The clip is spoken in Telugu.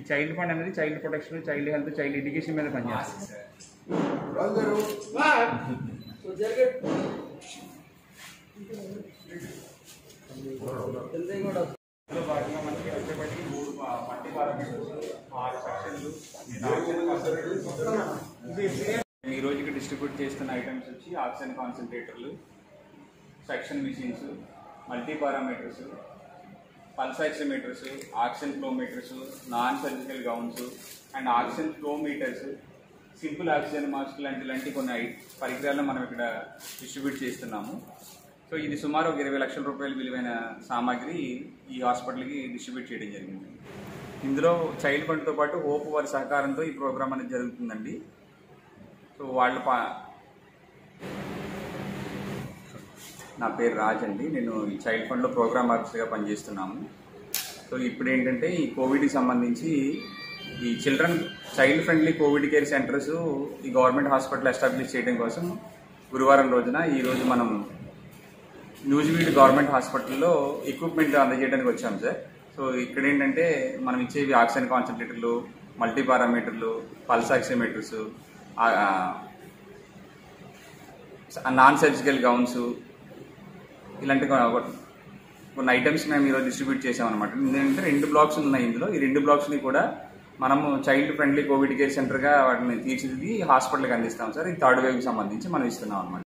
చైల్డ్ ఫండ్ అనేది child protection child health child education మీద పనిచేస్తుంది ఇందులో భాగంగా మనకి వచ్చేప్పటికి మూడు ప- మల్టీ పారామీటర్స్ ఆరు సెక్షన్లు ఈ రోజుకి డిస్ట్రిబ్యూట్ చేస్తున్న ఐటమ్స్ వచ్చి ఆక్సిజన్ కాన్సన్ట్రేటర్లు suction machines multi parameters pulse oximeters oxygen flow meters non surgical gowns and oxygen flow meters simple oxygen mask లాంటి లాంటి కొన్ని ఐ- పరికరాలను మనం ఇక్కడ డిస్ట్రిబ్యూట్ చేస్తున్నాము సో ఇది సుమారు ఒక ఇరవై లక్షల రూపాయల విలువైన సామాగ్రి ఈ హాస్పిటల్కి డిస్ట్రిబ్యూట్ చేయడం జరిగింది ఇందులో చైల్డ్ ఫండ్తో పాటు హోప్ వారి సహకారంతో ఈ ప్రోగ్రామ్ అనేది జరుగుతుందండి సో వాళ్ళ పా నా పేరు రాజ్ అండి నేను ఈ చైల్డ్ ఫండ్లో ప్రోగ్రామ్ ఆఫీసర్గా పనిచేస్తున్నాము సో ఇప్పుడు ఏంటంటే ఈ కోవిడ్కి సంబంధించి ఈ children child friendly covid care centres ఈ గవర్నమెంట్ హాస్పిటల్ ఎస్టాబ్లిష్ చేయడం కోసం గురువారం రోజున ఈ రోజు మనం న్యూజివీడ్ గవర్నమెంట్ హాస్పిటల్లో ఎక్విప్మెంట్ అందజేయడానికి వచ్చాం సార్ సో ఇక్కడ ఏంటంటే మనం ఇచ్చేవి ఆక్సిజన్ కాన్సన్ట్రేటర్లు మల్టీ పారామీటర్లు pulse oximeters non surgical gowns ఇలాంటి కొ- కొన్ని ఐటమ్స్ మేము ఈరోజు డిస్ట్రిబ్యూట్ చేసామన్నమాట ఎందుకంటే రెండు బ్లాక్స్ ఉన్నాయి ఇందులో ఈ రెండు బ్లాక్స్ని కూడా మనము చైల్డ్ ఫ్రెండ్లీ కోవిడ్ కేర్ సెంటర్గా వాటిని తీర్చిదిద్ది హాస్పిటల్కి అందిస్తాం సార్ ఈ థర్డ్ వేవ్కి సంబంధించి మనం ఇస్తున్నాం అనమాట